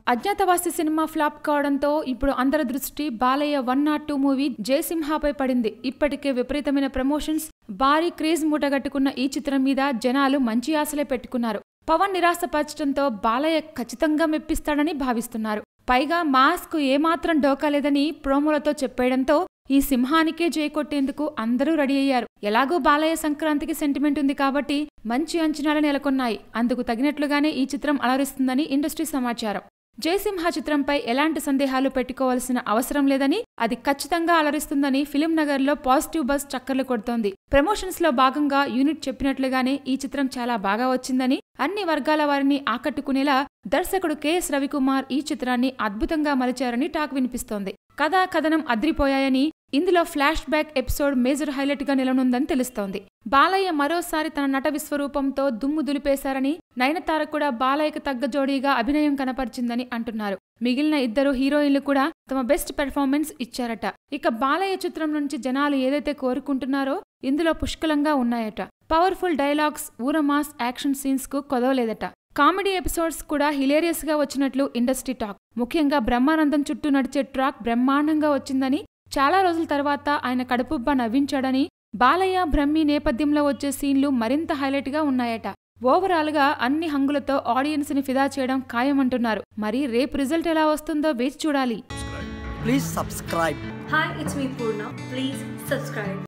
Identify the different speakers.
Speaker 1: Agnyaathavaasi cinema flop కావడంతో ఇప్పుడు అందరి దృష్టి Balayya one nought two movie జయసింహపై పడింది ఇప్పటికే విపరీతమైన ప్రమోషన్స్ భారీ క్రేజ్ మూటగట్టుకున్న ఈ చిత్రం మీద జనాలు మంచి ఆశలే పెట్టుకున్నారు పవన్ నిరాశపరచడంతో బాలయ్య ఖచ్చితంగా మెప్పిస్తాడని భావిస్తున్నారు పైగా మాస్క్ ఏమాత్రం డోకాలేదని ప్రోమోలతో చెప్పేయడంతో ఈ సింహానికే జయకొట్టేందుకు అందరూ రెడీ అయ్యారు ఎలాగో బాలయ్య సంక్రాంతికి సెంటిమెంట్ ఉంది కాబట్టి మంచి అంచనాలు నెలకొన్నాయి అందుకు తగినట్లుగానే ఈ చిత్రం అలరిస్తుందని ఇండస్ట్రీ సమాచారం జయసింహ చిత్రంపై ఎలాంటి సందేహాలు పెట్టుకోవాల్సిన అవసరం లేదని అది ఖచ్చితంగా అలరిస్తుందని ఫిలిం నగర్ లో పాజిటివ్ బస్ చక్కర్లు కొడుతోంది ప్రమోషన్స్ లో భాగంగా యూనిట్ చెప్పినట్లుగానే ఈ చిత్రం చాలా బాగా వచ్చిందని అన్ని వర్గాల వారిని ఆకట్టుకునేలా దర్శకుడు కెఎస్ రవికుమార్ ఈ చిత్రాన్ని అద్భుతంగా మలిచారని టాక్ వినిపిస్తోంది కథా కథనం అద్రిపోయాయని ఇందులో flash back episode major highlight గా నిలనుందని తెలుస్తోంది బాలయ్య మరోసారి తన నట విశ్వరూపంతో దుమ్ము దులిపేశారని నయనతార కూడా బాలయ్యకు తగ్గ జోడీగా అభినయం కనపరిచిందని అంటున్నారు మిగిలిన ఇద్దరు హీరోయిన్లు కూడా తమ బెస్ట్ పెర్ఫార్మెన్స్ ఇచ్చారట ఇక బాలయ్య చిత్రం నుంచి జనాలు ఏదైతే కోరుకుంటున్నారో ఇందులో పుష్కలంగా ఉన్నాయట పవర్ఫుల్ డైలాగ్స్ ఊరమాస్ యాక్షన్ సీన్స్ కు కొదవలేదట కామెడీ ఎపిసోడ్స్ కూడా హిలేరియస్ గా వచ్చినట్లు ఇండస్ట్రీ టాక్ ముఖ్యంగా బ్రహ్మానందం చుట్టూ నడిచే ట్రాక్ బ్రహ్మాండంగా వచ్చిందని చాలా రోజుల తర్వాత ఆయన కడుపుబ్బా నవ్వించాడని బాలయ్య బ్రహ్మి నేపథ్యంలో వచ్చే సీన్లు మరింత హైలైట్ గా ఉన్నాయట ఓవరాల్ గా అన్ని హంగులతో ఆడియన్స్ ని ఫిదా చేయడం ఖాయమంటున్నారు మరి రేపు రిజల్ట్ ఎలా వస్తుందో వేచి చూడాలి
Speaker 2: Please subscribe.
Speaker 3: Hi, it's me Purna. Please subscribe.